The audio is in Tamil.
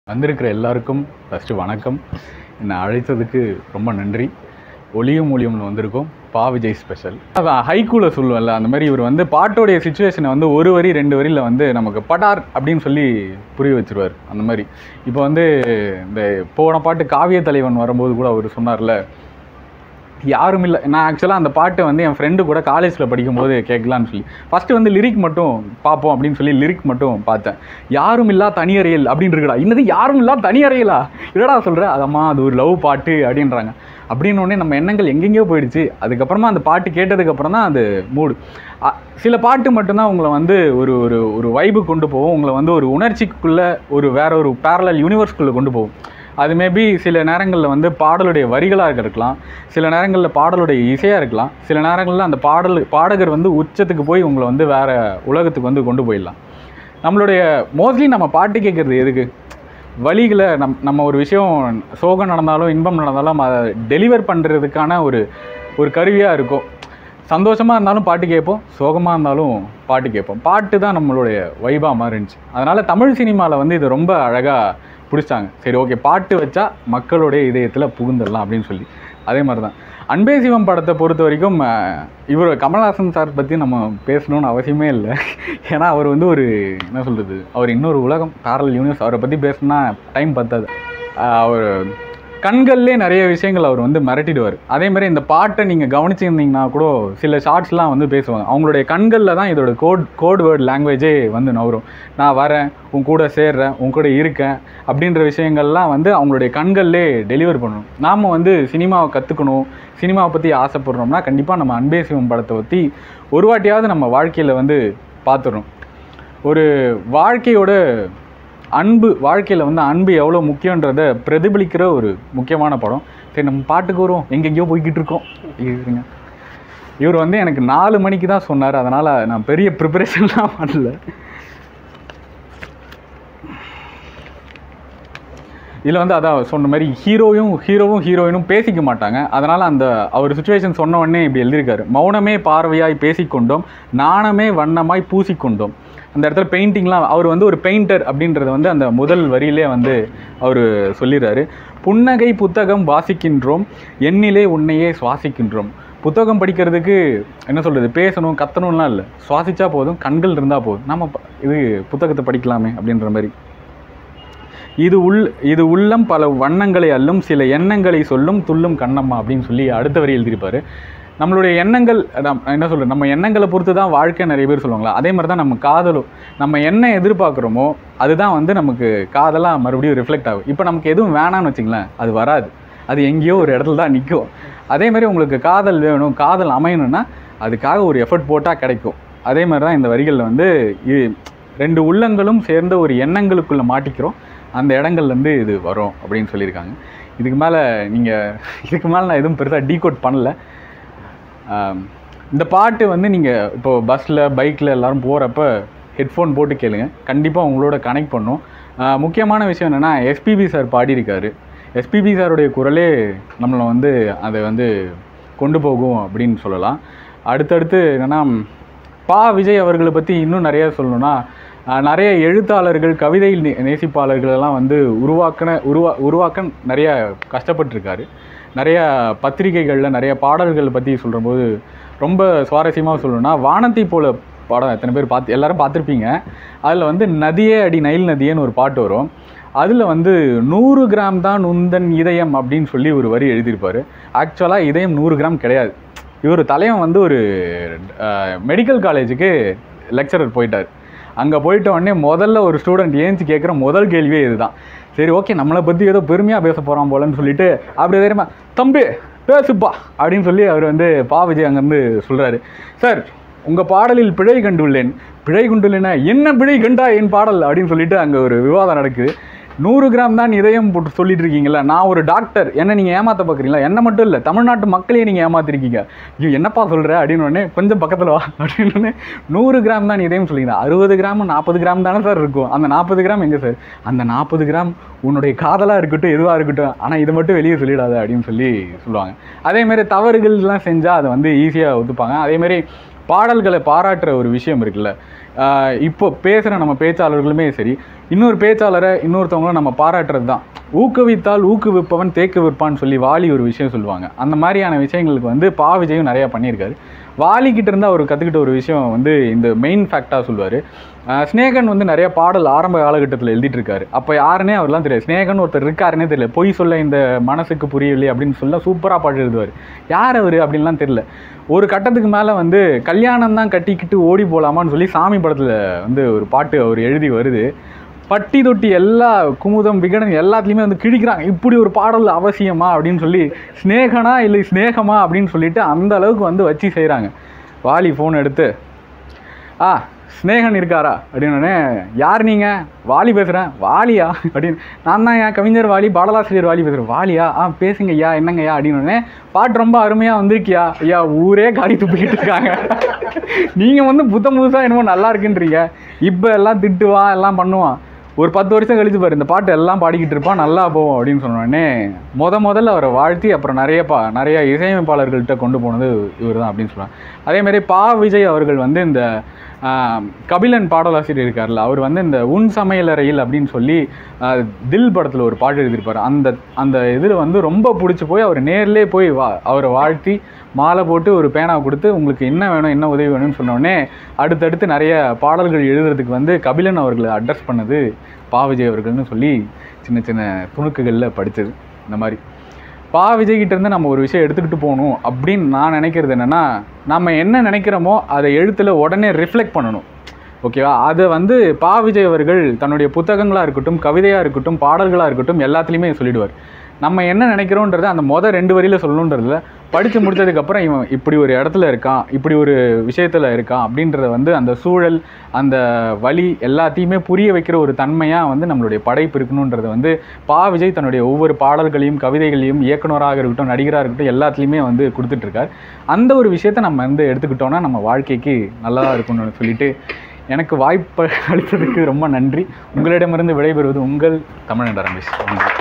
வந்திருக்கிற எல்லாருக்கும் ஃபஸ்ட்டு வணக்கம் என்னை அழைத்ததுக்கு ரொம்ப நன்றி ஒளியும் ஒளியும்னு வந்திருக்கோம் பா விஜய் ஸ்பெஷல் அதான் ஹைக்கூவில் சொல்லுவேன்ல அந்த மாதிரி இவர் வந்து பாட்டோடைய சுச்சுவேஷனை வந்து ஒரு வரி ரெண்டு வரியில் வந்து நமக்கு படார் அப்படின்னு சொல்லி புரிய வச்சிருவார் அந்த மாதிரி இப்போ வந்து இந்த போன பாட்டு காவிய தலைவன் வரும்போது கூட அவர் சொன்னார்ல யாரும் இல்லை நான் ஆக்சுவலாக அந்த பாட்டை வந்து என் ஃப்ரெண்டு கூட காலேஜில் படிக்கும்போது கேட்கலான்னு சொல்லி ஃபஸ்ட்டு வந்து லிரிக் மட்டும் பார்ப்போம் அப்படின்னு சொல்லி லிரிக் மட்டும் பார்த்தேன் யாரும் இல்லா தனியறையில் அப்படின்னு இருக்குடா இன்னது யாரும் இல்லா தனியறையிலா இல்லடா சொல்கிற அதம்மா அது ஒரு லவ் பாட்டு அப்படின்றாங்க அப்படின்னு உடனே நம்ம எண்ணங்கள் எங்கெங்கேயோ போயிடுச்சு அதுக்கப்புறமா அந்த பாட்டு கேட்டதுக்கப்புறம் தான் அது மூடு அ- சில பாட்டு மட்டும்தான் உங்களை வந்து ஒரு ஒரு ஒரு வைபு கொண்டு போகும் உங்களை வந்து ஒரு உணர்ச்சிக்குள்ளே ஒரு வேற ஒரு பேரலல் யூனிவர்ஸ்குள்ளே கொண்டு போகும் அது மேபி சில நேரங்களில் வந்து பாடலுடைய வரிகளாக இருக்கலாம் சில நேரங்களில் பாடலுடைய இசையாக இருக்கலாம் சில நேரங்களில் அந்த பாடல் பாடகர் வந்து உச்சத்துக்கு போய் உங்களை வந்து வேற உலகத்துக்கு வந்து கொண்டு போயிடலாம் நம்மளுடைய மோஸ்ட்லி நம்ம பாட்டு கேட்குறது எதுக்கு வழிகளை நம் நம்ம ஒரு விஷயம் சோகம் நடந்தாலும் இன்பம் நடந்தாலும் அதை டெலிவர் பண்ணுறதுக்கான ஒரு ஒரு கருவியாக இருக்கும் சந்தோஷமாக இருந்தாலும் பாட்டு கேட்போம் சோகமாக இருந்தாலும் பாட்டு கேட்போம் பாட்டு தான் நம்மளுடைய வைபாக மாறிடுச்சு அதனால் தமிழ் சினிமாவில் வந்து இது ரொம்ப அழகாக பிடிச்சாங்க சரி ஓகே பாட்டு வச்சா மக்களுடைய இதயத்தில் புகுந்துடலாம் அப்படின்னு சொல்லி அதே மாதிரி தான் அன்பே சிவம் படத்தை பொறுத்த வரைக்கும் அஹ், இவர் கமல்ஹாசன் சார் பற்றி நம்ம பேசணும்னு அவசியமே இல்லை ஏன்னா அவர் வந்து ஒரு என்ன சொல்கிறது அவர் இன்னொரு உலகம் பேரல் யூனிவர்ஸ் அவரை பற்றி பேசணும்னா டைம் பத்தாது அஹ், அவர் கண்கள்லே நிறைய விஷயங்கள் அவர் வந்து மிரட்டிடுவார் அதே மாதிரி இந்த பாட்டை நீங்கள் கவனிச்சிருந்தீங்கன்னா கூட சில ஷார்ட்ஸ்லாம் வந்து பேசுவாங்க அவங்களுடைய கண்களில் தான் இதோட கோட் கோட் வேர்ட் லாங்குவேஜே வந்து நவரும் நான் வரேன் உன் கூட சேர்றேன் உன் கூட இருக்கேன் அப்படின்ற விஷயங்கள்லாம் வந்து அவங்களுடைய கண்கள்லே டெலிவர் பண்ணணும் நாம் வந்து சினிமாவை கற்றுக்கணும் சினிமாவை பற்றி ஆசைப்படுறோம்னா கண்டிப்பாக நம்ம அன்பே சிவம் படத்தை பற்றி ஒரு வாட்டியாவது நம்ம வாழ்க்கையில் வந்து பார்த்துடணும் ஒரு வாழ்க்கையோட அன்பு வாழ்க்கையில் வந்து அன்பு எவ்வளோ முக்கியன்றதை பிரதிபலிக்கிற ஒரு முக்கியமான படம் சரி நம்ம பாட்டுக்கு வருவோம் எங்கெங்கேயோ போய்கிட்டு இருக்கோம் இருங்க இவர் வந்து எனக்கு நாலு மணிக்கு தான் சொன்னார் அதனால் நான் பெரிய ப்ரிப்பரேஷன்லாம் பண்ணல இதில் வந்து அதான் சொன்ன மாதிரி ஹீரோயும் ஹீரோவும் ஹீரோயினும் பேசிக்க மாட்டாங்க அதனால் அந்த அவர் சுச்சுவேஷன் சொன்ன உடனே இப்படி எழுதியிருக்காரு மௌனமே பார்வையாய் பேசிக்கொண்டோம் நாணமே வண்ணமாய் பூசிக்கொண்டோம் அந்த இடத்துல பெயிண்டிங்லாம் அவர் வந்து ஒரு பெயிண்டர் அப்படின்றத வந்து அந்த முதல் வரியிலே வந்து அவர் சொல்லிடுறாரு புன்னகை புத்தகம் வாசிக்கின்றோம் எண்ணிலே உன்னையே சுவாசிக்கின்றோம் புத்தகம் படிக்கிறதுக்கு என்ன சொல்கிறது பேசணும் கத்தணும்லாம் இல்லை சுவாசிச்சா போதும் கண்கள் இருந்தால் போதும் நம்ம ப- இது புத்தகத்தை படிக்கலாமே அப்படின்ற மாதிரி இது உள் இது உள்ளம் பல வண்ணங்களை அள்ளும் சில எண்ணங்களை சொல்லும் துள்ளும் கண்ணம்மா அப்படின்னு சொல்லி அடுத்த வரி எழுதியிருப்பாரு நம்மளுடைய எண்ணங்கள் நம் என்ன சொல்கிறது நம்ம எண்ணங்களை பொறுத்து தான் வாழ்க்கை நிறைய பேர் சொல்லுவாங்களா அதே மாதிரி தான் நம்ம காதலும் நம்ம என்ன எதிர்பார்க்குறோமோ அதுதான் வந்து நமக்கு காதலாக மறுபடியும் ரிஃப்ளெக்ட் ஆகும் இப்போ நமக்கு எதுவும் வேணான்னு வச்சுங்களேன் அது வராது அது எங்கேயோ ஒரு இடத்துல தான் நிற்கும் அதே மாதிரி உங்களுக்கு காதல் வேணும் காதல் அமையணும்னா அதுக்காக ஒரு எஃபர்ட் போட்டால் கிடைக்கும் அதே மாதிரி தான் இந்த வரிகளில் வந்து இ- ரெண்டு உள்ளங்களும் சேர்ந்த ஒரு எண்ணங்களுக்குள்ளே மாட்டிக்கிறோம் அந்த இடங்கள்லேருந்து இது வரும் அப்படின்னு சொல்லியிருக்காங்க இதுக்கு மேலே நீங்கள் இதுக்கு மேலே நான் எதுவும் பெருசாக டீகோட் பண்ணல ஆம், இந்த பாட்டு வந்து நீங்கள் இப்போ பஸ்ஸில் பைக்கில் எல்லாரும் போகிறப்ப ஹெட்ஃபோன் போட்டு கேளுங்க கண்டிப்பாக உங்களோட கனெக்ட் பண்ணும் ஆ, முக்கியமான விஷயம் என்னென்னா எஸ்பிபி சார் பாடியிருக்காரு எஸ்பிபி சாருடைய குரலே நம்மளை வந்து அதை வந்து கொண்டு போகும் அப்படின்னு சொல்லலாம் அடுத்தடுத்து என்னென்னா பா விஜய் அவர்களை பற்றி இன்னும் நிறைய சொல்லணும்னா ஆஹ், நிறைய எழுத்தாளர்கள் கவிதை நே- நேசிப்பாளர்கள் எல்லாம் வந்து உருவாக்கின உருவா உருவாக்க நிறைய கஷ்டப்பட்டிருக்காரு நிறைய பத்திரிகைகளில் நிறைய பாடல்கள் பற்றி சொல்கிறபோது ரொம்ப சுவாரஸ்யமாக சொல்லணும்னா வானத்தை போல படம் எத்தனை பேர் பார்த்து எல்லாரும் பார்த்துருப்பீங்க அதில் வந்து நதியே அடி நைல் நதியேன்னு ஒரு பாட்டு வரும் அதில் வந்து நூறு கிராம் தான் உந்தன் இதயம் அப்படின்னு சொல்லி ஒரு வரி எழுதியிருப்பார் ஆக்சுவலாக இதயம் நூறு கிராம் கிடையாது இவர் தலைவன் வந்து ஒரு மெடிக்கல் காலேஜுக்கு லெக்சரர் போயிட்டார் அங்கே போயிட்ட உடனே முதல்ல ஒரு ஸ்டூடெண்ட் ஏஞ்சி கேட்குற முதல் கேள்வியே இதுதான் சரி ஓகே நம்மளை பற்றி ஏதோ பெருமையாக பேச போகிறான் போலன்னு சொல்லிட்டு அப்படி தெரியுமா தம்பி பேசுப்பா அப்படின்னு சொல்லி அவர் வந்து பா விஜய் அங்கேருந்து சொல்கிறாரு சார் உங்கள் பாடலில் பிழை கண்டுள்ளேன் பிழை கண்டுள்ளேனா என்ன பிழை கண்டா என் பாடல் அப்படின்னு சொல்லிட்டு அங்கே ஒரு விவாதம் நடக்குது நூறு கிராம் தான் இதயம் போட்டு சொல்லிட்டு இருக்கீங்களா நான் ஒரு டாக்டர் என்ன நீங்கள் ஏமாத்த பார்க்குறீங்களா என்ன மட்டும் இல்லை தமிழ்நாட்டு மக்களையே நீங்கள் ஏமாத்திருக்கீங்க ஐயோ என்னப்பா சொல்கிற அப்படின்னு உடனே கொஞ்சம் பக்கத்தில் வா அப்படின்னு உடனே நூறு கிராம் தான் இதயம் சொல்லிங்க அறுபது கிராம் நாற்பது கிராம் தானே சார் இருக்கும் அந்த நாற்பது கிராம் எங்கே சார் அந்த நாற்பது கிராம் உன்னுடைய காதலாக இருக்கட்டும் எதுவாக இருக்கட்டும் ஆனால் இது மட்டும் வெளியே சொல்லிடாத அப்படின்னு சொல்லி சொல்லுவாங்க அதேமாரி தவறுகள்லாம் செஞ்சால் அதை வந்து ஈஸியாக ஒத்துப்பாங்க அதேமாரி பாடல்களை பாராட்டுற ஒரு விஷயம் இருக்குல்ல ஆஹ் இப்போ பேசுகிற நம்ம பேச்சாளர்களுமே சரி இன்னொரு பேச்சாளரை இன்னொருத்தவங்கள நம்ம பாராட்டுறது தான் ஊக்குவித்தால் ஊக்குவிப்பவன் தேக்கு விற்பான்னு சொல்லி வாலி ஒரு விஷயம் சொல்லுவாங்க அந்த மாதிரியான விஷயங்களுக்கு வந்து பா விஜயும் நிறையா பண்ணியிருக்காரு வாலிக்கிட்ட இருந்து அவர் கற்றுக்கிட்ட ஒரு விஷயம் வந்து இந்த மெயின் ஃபேக்டாக சொல்லுவார் ஸ்னேகன் வந்து நிறைய பாடல் ஆரம்ப காலகட்டத்தில் எழுதிட்டு இருக்காரு அப்போ யாருன்னே அவர்லாம் தெரியாது ஸ்னேகன் ஒருத்தர் இருக்காருன்னே தெரியல பொய் சொல்ல இந்த மனசுக்கு புரியவில்லை அப்படின்னு சொல்ல சூப்பராக பாட்டு எழுதுவார் யார் அவர் அப்படின்லாம் தெரியல ஒரு கட்டத்துக்கு மேலே வந்து கல்யாணம் தான் கட்டிக்கிட்டு ஓடி போகலாமான்னு சொல்லி சாமி படத்தில் வந்து ஒரு பாட்டு அவர் எழுதி வருது பட்டி தொட்டி எல்லா குமுதம் விகடன் எல்லாத்துலேயுமே வந்து கிழிக்கிறாங்க இப்படி ஒரு பாடல் அவசியமா அப்படின்னு சொல்லி ஸ்னேகனா இல்லை ஸ்னேகமா அப்படின்னு சொல்லிட்டு அந்த அளவுக்கு வந்து வச்சு செய்கிறாங்க வாலி ஃபோன் எடுத்து ஆ ஸ்னேகன் இருக்காரா அப்படின்னே யார் நீங்கள் வாலி பேசுகிறேன் வாலியா அப்படின்னு நான் தான் என் கவிஞர் வாலி பாடலாசிரியர் வாலி பேசுகிறேன் வாலியா ஆ பேசுங்க ஐயா என்னங்கய்யா அப்படின்னு பாட்டு ரொம்ப அருமையாக வந்திருக்கியா ஐயா ஊரே காடி துப்பிக்கிட்டு இருக்காங்க நீங்கள் வந்து புத்தம் புதுசாக என்னமோ நல்லா இருக்குன்றீங்க இப்போ எல்லாம் திட்டுவான் எல்லாம் பண்ணுவான் ஒரு பத்து வருஷம் கழிச்சு பாரு இந்த பாட்டு எல்லாம் பாடிக்கிட்டு இருப்பான் நல்லா போவோம் அப்படின்னு சொன்னோடனே முத முதல்ல அவரை வாழ்த்தி அப்புறம் நிறைய பா நிறைய இசையமைப்பாளர்கள்ட்ட கொண்டு போனது இவர் தான் அப்படின்னு சொல்லுவாங்க அதேமாதிரி பா விஜய் அவர்கள் வந்து இந்த ஆஹ், கபிலன் பாடலாசிரியர் இருக்கார்ல அவர் வந்து இந்த உன் சமையலறையில் அப்படின்னு சொல்லி ஆஹ், தில் படத்தில் ஒரு பாட்டு எழுதியிருப்பார் அந்த அந்த இதில் வந்து ரொம்ப பிடிச்சி போய் அவர் நேர்லேயே போய் வா அவரை வாழ்த்தி மாலை போட்டு ஒரு பேனாவை கொடுத்து உங்களுக்கு என்ன வேணும் என்ன உதவி வேணும்னு சொன்னோடனே அடுத்தடுத்து நிறைய பாடல்கள் எழுதுறதுக்கு வந்து கபிலன் அவர்களை அட்ரஸ் பண்ணது பா விஜய் அவர்கள்னு சொல்லி சின்ன சின்ன துணுக்குகளில் படித்தது இந்த மாதிரி பா விஜய்கிட்ட இருந்து நம்ம ஒரு விஷயம் எடுத்துக்கிட்டு போகணும் அப்படின்னு நான் நினைக்கிறது என்னென்னா நம்ம என்ன நினைக்கிறோமோ அதை எழுத்தில் உடனே ரிஃப்ளெக்ட் பண்ணணும் ஓகேவா அதை வந்து பா விஜய் அவர்கள் தன்னுடைய புத்தகங்களாக இருக்கட்டும் கவிதையாக இருக்கட்டும் பாடல்களாக இருக்கட்டும் எல்லாத்துலேயுமே சொல்லிடுவார் நம்ம என்ன நினைக்கிறோன்றது அந்த மொதல் ரெண்டு வரியில் சொல்லணுன்றதுல படித்து முடிச்சதுக்கப்புறம் இவன் இப்படி ஒரு இடத்துல இருக்கான் இப்படி ஒரு விஷயத்தில் இருக்கான் அப்படின்றத வந்து அந்த சூழல் அந்த வழி எல்லாத்தையுமே புரிய வைக்கிற ஒரு தன்மையாக வந்து நம்மளுடைய படைப்பு இருக்கணுன்றத வந்து பா விஜய் தன்னுடைய ஒவ்வொரு பாடல்களையும் கவிதைகளையும் இயக்குனராக இருக்கட்டும் நடிகராக இருக்கட்டும் எல்லாத்துலேயுமே வந்து கொடுத்துட்ருக்கார் அந்த ஒரு விஷயத்தை நம்ம வந்து எடுத்துக்கிட்டோன்னா நம்ம வாழ்க்கைக்கு நல்லதாக இருக்கும்னு சொல்லிட்டு எனக்கு வாய்ப்பு அளித்ததுக்கு ரொம்ப நன்றி உங்களிடமிருந்து விடைபெறுவது உங்கள் தமிழ் ரமேஷ் நன்றி